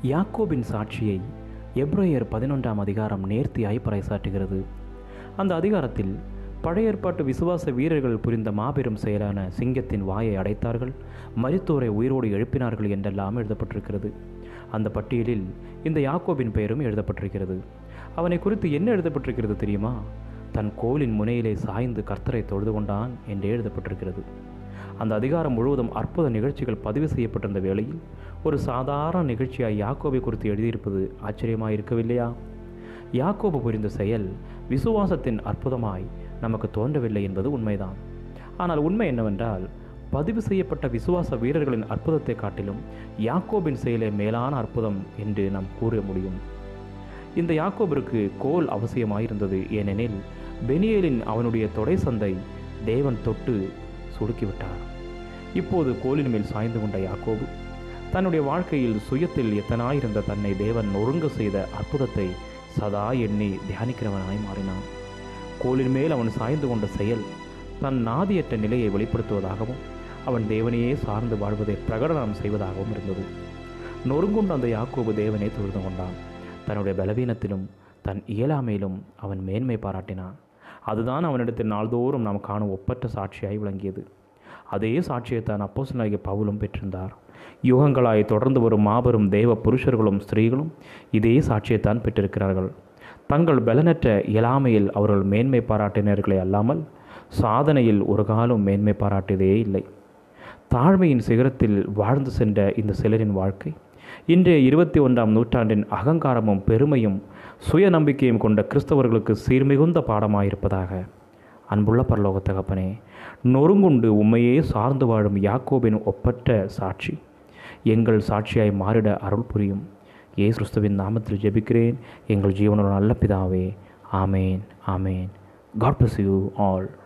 யாக்கோபின் சாட்சியை எப்ரேயர் பதினொன்றாம் அதிகாரம் நேர்த்தியாய் பறைசாற்றுகிறது அந்த அதிகாரத்தில் பழைய ஏற்பாட்டு விசுவாச வீரர்கள் புரிந்த மாபெரும் செயலான சிங்கத்தின் வாயை அடைத்தார்கள் மரித்தோரை உயிரோடு எழுப்பினார்கள் என்றெல்லாம் எழுதப்பட்டிருக்கிறது அந்த பட்டியலில் இந்த யாக்கோபின் பெயரும் எழுதப்பட்டிருக்கிறது அவனை குறித்து என்ன எழுதப்பட்டிருக்கிறது தெரியுமா தன் கோலின் முனையிலே சாய்ந்து கர்த்தரை தொழுது கொண்டான் என்று எழுதப்பட்டிருக்கிறது அந்த அதிகாரம் முழுவதும் அற்புத நிகழ்ச்சிகள் பதிவு செய்யப்பட்டிருந்த வேளையில் ஒரு சாதாரண நிகழ்ச்சியாய் யாக்கோபை குறித்து எழுதியிருப்பது ஆச்சரியமாக இருக்கவில்லையா யாக்கோபு புரிந்த செயல் விசுவாசத்தின் அற்புதமாய் நமக்கு தோன்றவில்லை என்பது உண்மைதான் ஆனால் உண்மை என்னவென்றால் பதிவு செய்யப்பட்ட விசுவாச வீரர்களின் அற்புதத்தை காட்டிலும் யாக்கோபின் செயலே மேலான அற்புதம் என்று நாம் கூற முடியும் இந்த யாக்கோபிற்கு கோல் அவசியமாயிருந்தது ஏனெனில் பெனியேலின் அவனுடைய தொடை சந்தை தேவன் தொட்டு சுடுக்கிவிட்டார் இப்போது கோலின் மேல் சாய்ந்து கொண்ட யாக்கோபு தன்னுடைய வாழ்க்கையில் சுயத்தில் எத்தனாயிருந்த தன்னை தேவன் நொறுங்க செய்த அற்புதத்தை சதா எண்ணி தியானிக்கிறவனாய் மாறினான் கோலின் மேல் அவன் சாய்ந்து கொண்ட செயல் தன் நாதியற்ற நிலையை வெளிப்படுத்துவதாகவும் அவன் தேவனையே சார்ந்து வாழ்வதை பிரகடனம் செய்வதாகவும் இருந்தது நொறுங்குண்ட அந்த யாக்கோபு தேவனை தொழுது கொண்டான் தன்னுடைய பலவீனத்திலும் தன் இயலாமையிலும் அவன் மேன்மை பாராட்டினான் அதுதான் அவனிடத்தில் நாள்தோறும் நாம் காணும் ஒப்பற்ற சாட்சியாய் விளங்கியது அதே சாட்சியைத்தான் அப்போஸ்தலனாகிய பவுலும் பெற்றிருந்தார் யுகங்களாய் தொடர்ந்து வரும் மாபெரும் தேவ புருஷர்களும் ஸ்திரீகளும் இதே சாட்சியைத்தான் பெற்றிருக்கிறார்கள் தங்கள் பலனற்ற இயலாமையில் அவர்கள் மேன்மை பாராட்டினர்களே அல்லாமல் சாதனையில் ஒரு காலம் மேன்மை பாராட்டியதே இல்லை தாழ்மையின் சிகரத்தில் வாழ்ந்து சென்ற இந்த சிலரின் வாழ்க்கை இன்றைய இருபத்தி ஒன்றாம் நூற்றாண்டின் அகங்காரமும் பெருமையும் சுய நம்பிக்கையும் கொண்ட கிறிஸ்தவர்களுக்கு சீர்மிகுந்த பாடமாயிருப்பதாக அன்புள்ள பரலோக தகப்பனே நொறுங்குண்டு உண்மையே சார்ந்து வாழும் யாக்கோபின் ஒப்பற்ற சாட்சி எங்கள் சாட்சியாய் மாறிட அருள் புரியும் இயேசு கிறிஸ்துவின் நாமத்தில் ஜெபிக்கிறேன் எங்கள் ஜீவனோட நல்ல பிதாவே ஆமேன் ஆமேன் காட் bless யூ ஆல்